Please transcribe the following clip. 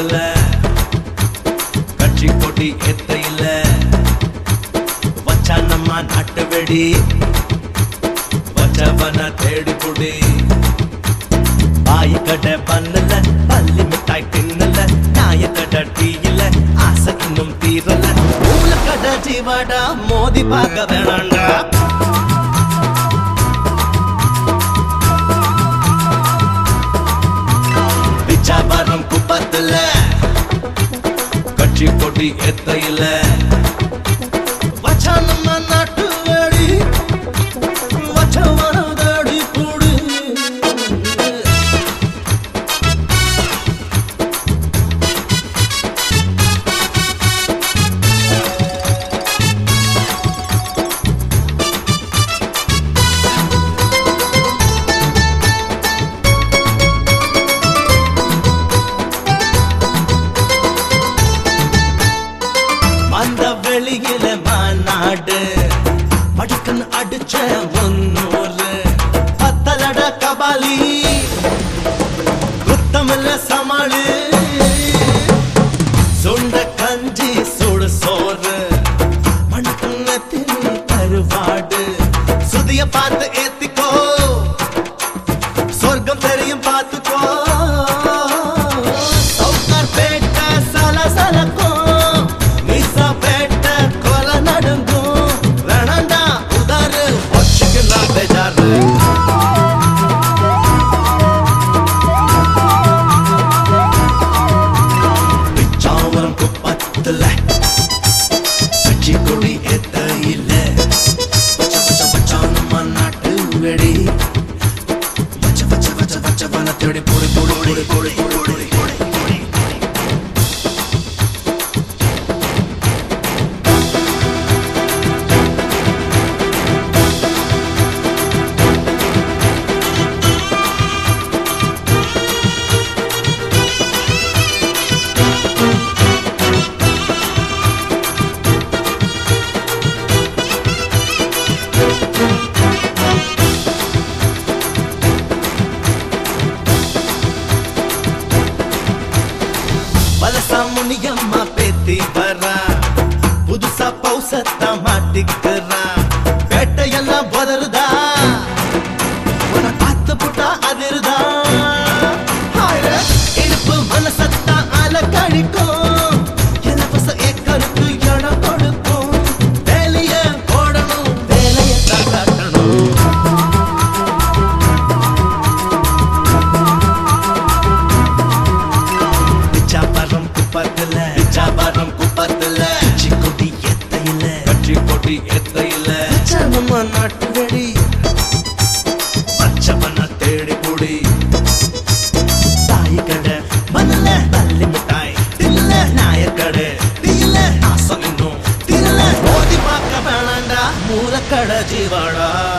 குப்பத்துல கட்சி கொடி எத்த இல்ல வச்சா நம்ம நாட்டு வெடி வச்சவன தேடி புடி பாய் கடை பண்ணல பள்ளி மிட்டாய் தின்னல நாய கடை டீ இல்ல ஆசை இன்னும் தீரல மூல கடை ஜீவாடா மோதி பார்க்க வேணாண்டா பிச்சாபாரம் குப்பத்துல கட்சி கொடி எத்தையில வச்சா நம்ம நாட்டு வேடி வச்சவன தேடி கூடு அந்த வெளியில மாநாடு படிக்கன் அடிச்ச முன்னூறு பத்தலட கபாலி குத்தமில்ல சமாளு சுண்ட கஞ்சி சுடு சோறு மணக்குன்ன திணி கருவாடு சுதிய பார்த்து ஏத்திக்கோ சொர்க்கம் தெரியும் பார்த்துக்கோ சவுக்கார் பேட்ட சல சலக்கும் மீசா பேட்ட கொலை நடுங்கும் வேணாண்டா உதாரு வச்சுக்கலாம் பேஜாரு பிச்சாவரம் குப்பத்துல கட்சி கொடி ஏத்த இல்ல வச்ச வச்ச வச்சா நம்ம நாட்டு வெடி வச்ச வச்ச வச்ச வச்ச வன தேடி போடு போடு போடு போடு போடு போடு போடு வலசா முனியம்மா பேத்தி வரா புதுசா பௌசத்தா மாட்டிக்கிறா பேட்டையெல்லாம் பதறுதா உன பார்த்து புட்டா அதிருதா ஹாய்ரே, இடுப்பு மனசத்தா அல கழிக்கும் இலவச ஏக்கருக்கு இடம் கொடுக்கும் வேலைய போடணும் வேலைய காட்டணும் பிச்சாபாரம் குப்பத்துல பிச்சாபாரம் குப்பத்துல கட்சி கொடி எத்தையில கட்சி கொடி எத்தையில நம்ம நாட்டு வெடி பச்சவன தேடி புடி தாய் கடை மணல தள்ளி மிட்டாய் தில்ல நாய கடை தீல ஆசம் இன்னும் திரல ஓதி பார்க்க வேணாண்டா மூல கடை ஜீவாடா